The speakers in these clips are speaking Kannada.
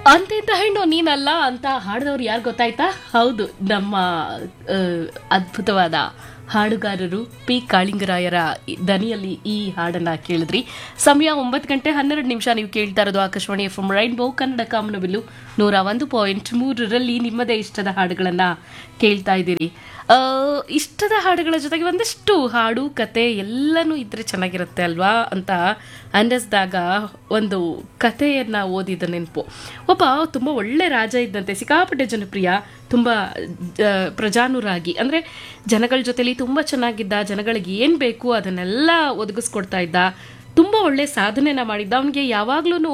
ಅಂತಿದ್ದ ಹೆಣ್ಣು ನೀನಲ್ಲ ಅಂತ ಹಾಡಿದವ್ರು ಯಾರು ಗೊತ್ತಾಯ್ತಾ ಹೌದು ನಮ್ಮ ಆ, ಅದ್ಭುತವಾದ ಹಾಡುಗಾರರು ಪಿ ಕಾಳಿಂಗರಾಯರ ದನಿಯಲ್ಲಿ ಈ ಹಾಡನ್ನ ಕೇಳಿದ್ರಿ ಸಮಯ ಒಂಬತ್ತು ಗಂಟೆ ಹನ್ನೆರಡು ನಿಮಿಷ ನೀವು ಕೇಳ್ತಾ ಇರೋದು Akashvani F M rainbow Kannada ಕಾಮನಬಿಲ್ಲು ನೂರ ಒಂದು ಪಾಯಿಂಟ್ ಮೂರರಲ್ಲಿ ನಿಮ್ಮದೇ ಇಷ್ಟದ ಹಾಡುಗಳನ್ನ ಕೇಳ್ತಾ ಇದ್ದೀರಿ ಆ, ಇಷ್ಟದ ಹಾಡುಗಳ ಜೊತೆಗೆ ಒಂದಿಷ್ಟು ಹಾಡು ಕತೆ ಎಲ್ಲನೂ ಇದ್ರೆ ಚೆನ್ನಾಗಿರುತ್ತೆ ಅಲ್ವಾ ಅಂತ ಅನ್ನಿಸ್ದಾಗ ಒಂದು ಕಥೆಯನ್ನ ಓದಿದ ನೆನಪು ಒಬ್ಬ ತುಂಬ ಒಳ್ಳೆ ರಾಜ ಇದ್ದಂತೆ ಸಿಕ್ಕಾಪಟ್ಟೆ ಜನಪ್ರಿಯ ತುಂಬ ಜ- ಪ್ರಜಾನುರಾಗಿ ಅಂದರೆ ಜನಗಳ ಜೊತೆಲಿ ತುಂಬ ಚೆನ್ನಾಗಿದ್ದ ಜನಗಳಿಗೆ ಏನು ಬೇಕು ಅದನ್ನೆಲ್ಲ ಒದಗಿಸ್ಕೊಡ್ತಾ ಇದ್ದ ತುಂಬ ಒಳ್ಳೆ ಸಾಧನೆನ ಮಾಡಿದ್ದ ಅವನಿಗೆ ಯಾವಾಗ್ಲೂ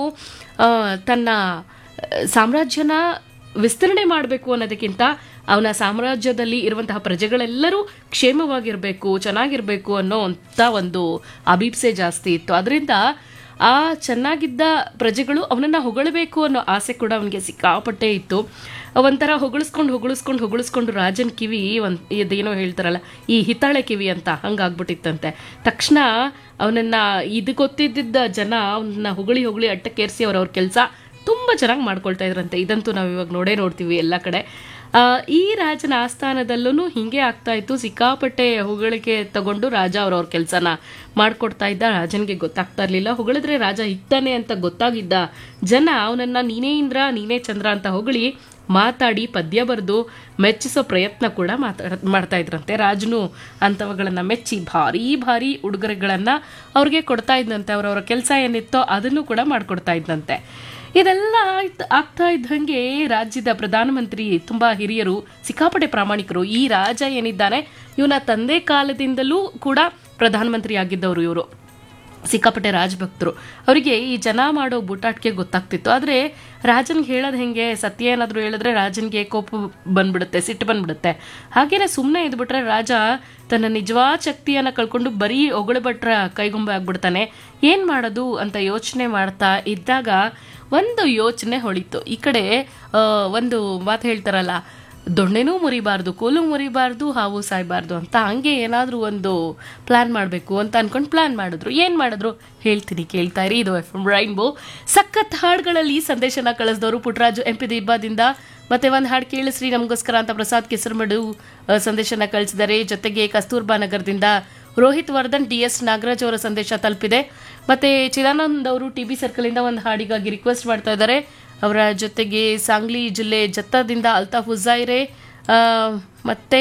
ತನ್ನ ಆ, ಸಾಮ್ರಾಜ್ಯನ ವಿಸ್ತರಣೆ ಮಾಡಬೇಕು ಅನ್ನೋದಕ್ಕಿಂತ ಅವನ ಸಾಮ್ರಾಜ್ಯದಲ್ಲಿ ಇರುವಂತಹ ಪ್ರಜೆಗಳೆಲ್ಲರೂ ಕ್ಷೇಮವಾಗಿರಬೇಕು ಚೆನ್ನಾಗಿರಬೇಕು ಅನ್ನೋ ಅಂತ ಒಂದು ಅಭಿಪ್ಸೆ ಜಾಸ್ತಿ ಇತ್ತು ಅದರಿಂದ ಆ ಚೆನ್ನಾಗಿದ್ದ ಪ್ರಜೆಗಳು ಅವನನ್ನ ಹೊಗಳಬೇಕು ಅನ್ನೋ ಆಸೆ ಕೂಡ ಅವನಿಗೆ ಸಿಕ್ಕಾಪಟ್ಟೆ ಇತ್ತು ಒಂಥರ ಹೊಗಳಿಸ್ಕೊಂಡು ಹೊಗಳಿಸ್ಕೊಂಡು ಹೊಗಳಿಸ್ಕೊಂಡು ರಾಜನ್ ಕಿವಿ ಒಂದ್ ಇದೇನೋ ಹೇಳ್ತಾರಲ್ಲ ಈ ಹಿತ್ತಾಳೆ ಕಿವಿ ಅಂತ ಹಂಗಾಗ್ಬಿಟ್ಟಿತ್ತಂತೆ ತಕ್ಷಣ ಅವನನ್ನ ಇದು ಗೊತ್ತಿದ್ದ ಜನ ಅವನನ್ನ ಹೊಗಳಿ ಹೊಗಳಿ ಅಟ್ಟಕ್ಕೇರಿಸಿ ಅವ್ರವ್ರ ಕೆಲಸ ತುಂಬ ಚೆನ್ನಾಗಿ ಮಾಡ್ಕೊಳ್ತಾ ಇದ್ರಂತೆ ಇದಂತೂ ನಾವು ಇವಾಗ ನೋಡೇ ನೋಡ್ತೀವಿ ಎಲ್ಲ ಕಡೆ ಆ, ಈ ರಾಜನ ಆಸ್ಥಾನದಲ್ಲೂ ಹಿಂಗೆ ಆಗ್ತಾ ಇತ್ತು ಸಿಕ್ಕಾಪಟ್ಟೆ ಹೊಗಳಿಕೆ ತಗೊಂಡು ರಾಜ ಅವ್ರವ್ರ ಕೆಲಸನ ಮಾಡ್ಕೊಡ್ತಾ ಇದ್ದ ರಾಜನಿಗೆ ಗೊತ್ತಾಗ್ತಾ ಇರಲಿಲ್ಲ ಹೊಗಳಿದ್ರೆ ರಾಜ ಇತ್ತಾನೆ ಅಂತ ಗೊತ್ತಾಗಿದ್ದ ಜನ ಅವನನ್ನ ನೀನೇ ಇಂದ್ರ ನೀನೇ ಚಂದ್ರ ಅಂತ ಹೊಗಳಿ ಮಾತಾಡಿ ಪದ್ಯ ಬರೆದು ಮೆಚ್ಚಿಸೋ ಪ್ರಯತ್ನ ಕೂಡ ಮಾತಾಡ ಮಾಡ್ತಾ ಇದ್ರಂತೆ ರಾಜನು ಅಂಥವುಗಳನ್ನ ಮೆಚ್ಚಿ ಭಾರಿ ಭಾರಿ ಉಡುಗೊರೆಗಳನ್ನ ಅವ್ರಿಗೆ ಕೊಡ್ತಾ ಇದ್ದಂತೆ ಅವರವರ ಕೆಲಸ ಏನಿತ್ತೋ ಅದನ್ನು ಕೂಡ ಮಾಡ್ಕೊಡ್ತಾ ಇದ್ದಂತೆ ಇದೆಲ್ಲ ಆಯ್ತ್- ಆಗ್ತಾ ಇದ್ದಂಗೆ ರಾಜ್ಯದ ಪ್ರಧಾನಮಂತ್ರಿ ತುಂಬಾ ಹಿರಿಯರು ಸಿಕ್ಕಾಪಟ್ಟೆ ಪ್ರಾಮಾಣಿಕರು ಈ ರಾಜ ಏನಿದ್ದಾನೆ ಇವನ ತಂದೆ ಕಾಲದಿಂದಲೂ ಕೂಡ ಪ್ರಧಾನಮಂತ್ರಿ ಆಗಿದ್ದವರು ಇವರು ಸಿಕ್ಕಾಪಟ್ಟೆ ರಾಜಭಕ್ತರು ಅವರಿಗೆ ಈ ಜನ ಮಾಡೋ ಬೂಟಾಟಿಕೆ ಗೊತ್ತಾಗ್ತಿತ್ತು ಆದರೆ ರಾಜನ್ಗೆ ಹೇಳೋದು ಹೆಂಗೆ ಸತ್ಯ ಏನಾದರೂ ಹೇಳಿದ್ರೆ ರಾಜನ್ಗೆ ಕೋಪ ಬಂದ್ಬಿಡುತ್ತೆ ಸಿಟ್ಟು ಬಂದ್ಬಿಡುತ್ತೆ ಹಾಗೇನೆ ಸುಮ್ಮನೆ ಇದ್ಬಿಟ್ರೆ ರಾಜ ತನ್ನ ನಿಜವಾದ ಶಕ್ತಿಯನ್ನು ಕಳ್ಕೊಂಡು ಬರೀ ಒಗಳು ಭಟ್ರ ಕೈಗೊಂಬೆ ಆಗ್ಬಿಡ್ತಾನೆ ಏನು ಮಾಡೋದು ಅಂತ ಯೋಚನೆ ಮಾಡ್ತಾ ಇದ್ದಾಗ ಒಂದು ಯೋಚನೆ ಹೊಳಿತು ಈ ಕಡೆ ಆ, ಒಂದು ಮಾತು ಹೇಳ್ತಾರಲ್ಲ ದೊಣ್ಣೆನೂ ಮುರಿಬಾರ್ದು ಕೋಲು ಮುರಿಬಾರ್ದು ಹಾವು ಸಾಯ್ಬಾರ್ದು ಅಂತ ಹಂಗೆ ಏನಾದರೂ ಒಂದು ಪ್ಲಾನ್ ಮಾಡಬೇಕು ಅಂತ ಅನ್ಕೊಂಡು ಪ್ಲಾನ್ ಮಾಡಿದ್ರು ಏನು ಮಾಡಿದ್ರು ಹೇಳ್ತೀನಿ ಕೇಳ್ತಾ ಇರಿ ಇದು ಎಫ್ ಎಂ ರೈನ್ಬೋ ಸಖತ್ ಹಾಡುಗಳಲ್ಲಿ ಸಂದೇಶನ ಕಳಿಸಿದವರು ಪುಟ್ಟರಾಜು ಎಂ ಪಿ ದಿಬ್ಬದಿಂದ ಮತ್ತೆ ಒಂದು ಹಾಡು ಕೇಳಿಸ್ರಿ ನಮಗೋಸ್ಕರ ಅಂತ ಪ್ರಸಾದ್ ಕೆಸರುಮಡು ಆ, ಸಂದೇಶನ ಕಳಿಸಿದ್ದಾರೆ ಜೊತೆಗೆ ಕಸ್ತೂರ್ಬಾ ನಗರದಿಂದ ರೋಹಿತ್ ವರ್ಧನ್ ಡಿ ಎಸ್ ನಾಗರಾಜ್ ಅವರ ಸಂದೇಶ ತಲುಪಿದೆ ಮತ್ತೆ ಚಿದಾನಂದ್ ಅವರು ಟಿ ಬಿ ಸರ್ಕಲಿಂದ ಒಂದು ಹಾಡಿಗಾಗಿ ರಿಕ್ವೆಸ್ಟ್ ಮಾಡ್ತಾ ಇದ್ದಾರೆ ಅವರ ಜೊತೆಗೆ ಸಾಂಗ್ಲಿ ಜಿಲ್ಲೆ ಜತ್ತದಿಂದ ಅಲ್ತಾಫ್ ಹುಜೈರೆ ಆ, ಮತ್ತೆ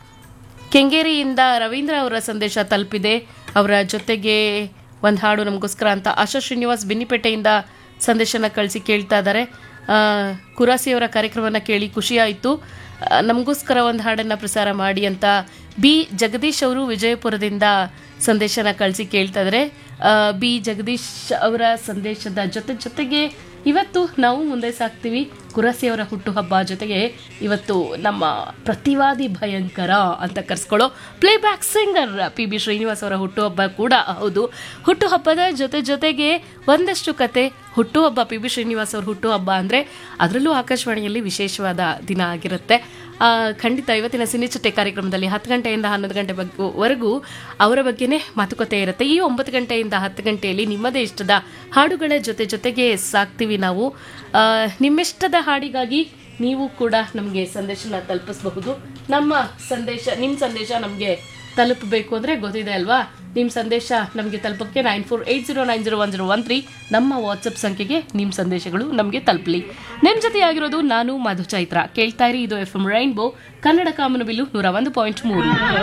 ಕೆಂಗೇರಿಯಿಂದ ರವೀಂದ್ರ ಅವರ ಸಂದೇಶ ತಲುಪಿದೆ ಅವರ ಜೊತೆಗೆ ಒಂದು ಹಾಡು ನಮಗೋಸ್ಕರ ಅಂತ ಆಶಾ ಶ್ರೀನಿವಾಸ್ ಬೆನ್ನಿಪೇಟೆಯಿಂದ ಸಂದೇಶನ ಕಳಿಸಿ ಕೇಳ್ತಾ ಇದ್ದಾರೆ ಆ, ಕುರಾಸಿಯವರ ಕಾರ್ಯಕ್ರಮನ ಕೇಳಿ ಖುಷಿಯಾಯಿತು ಆ, ನಮಗೋಸ್ಕರ ಒಂದು ಹಾಡನ್ನು ಪ್ರಸಾರ ಮಾಡಿ ಅಂತ ಬಿ ಜಗದೀಶ್ ಅವರು ವಿಜಯಪುರದಿಂದ ಸಂದೇಶನ ಕಳಿಸಿ ಕೇಳ್ತಾ ಇದ್ದಾರೆ ಆ, ಬಿ ಜಗದೀಶ್ ಅವರ ಸಂದೇಶದ ಜೊತೆ ಜೊತೆಗೆ ಇವತ್ತು ನಾವು ಮುಂದೆ ಸಾಕ್ತೀವಿ ಕುರಸಿಯವರ ಹುಟ್ಟುಹಬ್ಬ ಜೊತೆಗೆ ಇವತ್ತು ನಮ್ಮ ಪ್ರತಿವಾದಿ ಭಯಂಕರ ಅಂತ ಕರೆಸ್ಕೊಳ್ಳೋ playback singer P B Srinivas ಅವರ ಹುಟ್ಟುಹಬ್ಬ ಕೂಡ ಹೌದು ಹುಟ್ಟುಹಬ್ಬದ ಜೊತೆ ಜೊತೆಗೆ ಒಂದಷ್ಟು ಕತೆ ಹುಟ್ಟುಹಬ್ಬ ಪಿ ಬಿ ಶ್ರೀನಿವಾಸ್ ಅವ್ರ ಹುಟ್ಟುಹಬ್ಬ ಅಂದರೆ ಅದರಲ್ಲೂ ಆಕಾಶವಾಣಿಯಲ್ಲಿ ವಿಶೇಷವಾದ ದಿನ ಆಗಿರುತ್ತೆ ಆ, ಖಂಡಿತ ಇವತ್ತಿನ ಸಿನಿಚಿಟ್ಟೆ ಕಾರ್ಯಕ್ರಮದಲ್ಲಿ ಹತ್ತು ಗಂಟೆಯಿಂದ ಹನ್ನೊಂದು ಗಂಟೆ ಬಗ್ಗೆ ವರೆಗೂ ಅವರ ಬಗ್ಗೆನೇ ಮಾತುಕತೆ ಇರುತ್ತೆ ಈ ಒಂಬತ್ತು ಗಂಟೆಯಿಂದ ಹತ್ತು ಗಂಟೆಯಲ್ಲಿ ನಿಮ್ಮದೇ ಇಷ್ಟದ ಹಾಡುಗಳ ಜೊತೆ ಜೊತೆಗೆ ಸಾಕ್ತೀವಿ ನಾವು ಆ, ನಿಮ್ಮಿಷ್ಟದ ಹಾಡಿಗಾಗಿ ನೀವು ಕೂಡ ನಮಗೆ ಸಂದೇಶನ ತಲುಪಿಸಬಹುದು ನಮ್ಮ ಸಂದೇಶ ನಿಮ್ಮ ಸಂದೇಶ ನಮಗೆ ತಲುಪಬೇಕು ಅಂದರೆ ಗೊತ್ತಿದೆ ಅಲ್ವಾ ನಿಮ್ಮ ಸಂದೇಶ ನಮಗೆ ತಲುಪಕ್ಕೆ nine four eight zero nine zero one zero one three ನಮ್ಮ ವಾಟ್ಸಪ್ ಸಂಖ್ಯೆಗೆ ನಿಮ್ಮ ಸಂದೇಶಗಳು ನಮಗೆ ತಲುಪಲಿ ನಿಮ್ಮ ಜೊತೆಯಾಗಿರೋದು ನಾನು ಮಧು ಚೈತ್ರ ಕೇಳ್ತಾ ಇರಿ ಇದು ಎಫ್ ಎಂ ರೈನ್ಬೋ ಕನ್ನಡ ಕಾಮನಬಿಲ್ಲು ನೂರ ಒಂದು ಪಾಯಿಂಟ್ ಮೂರು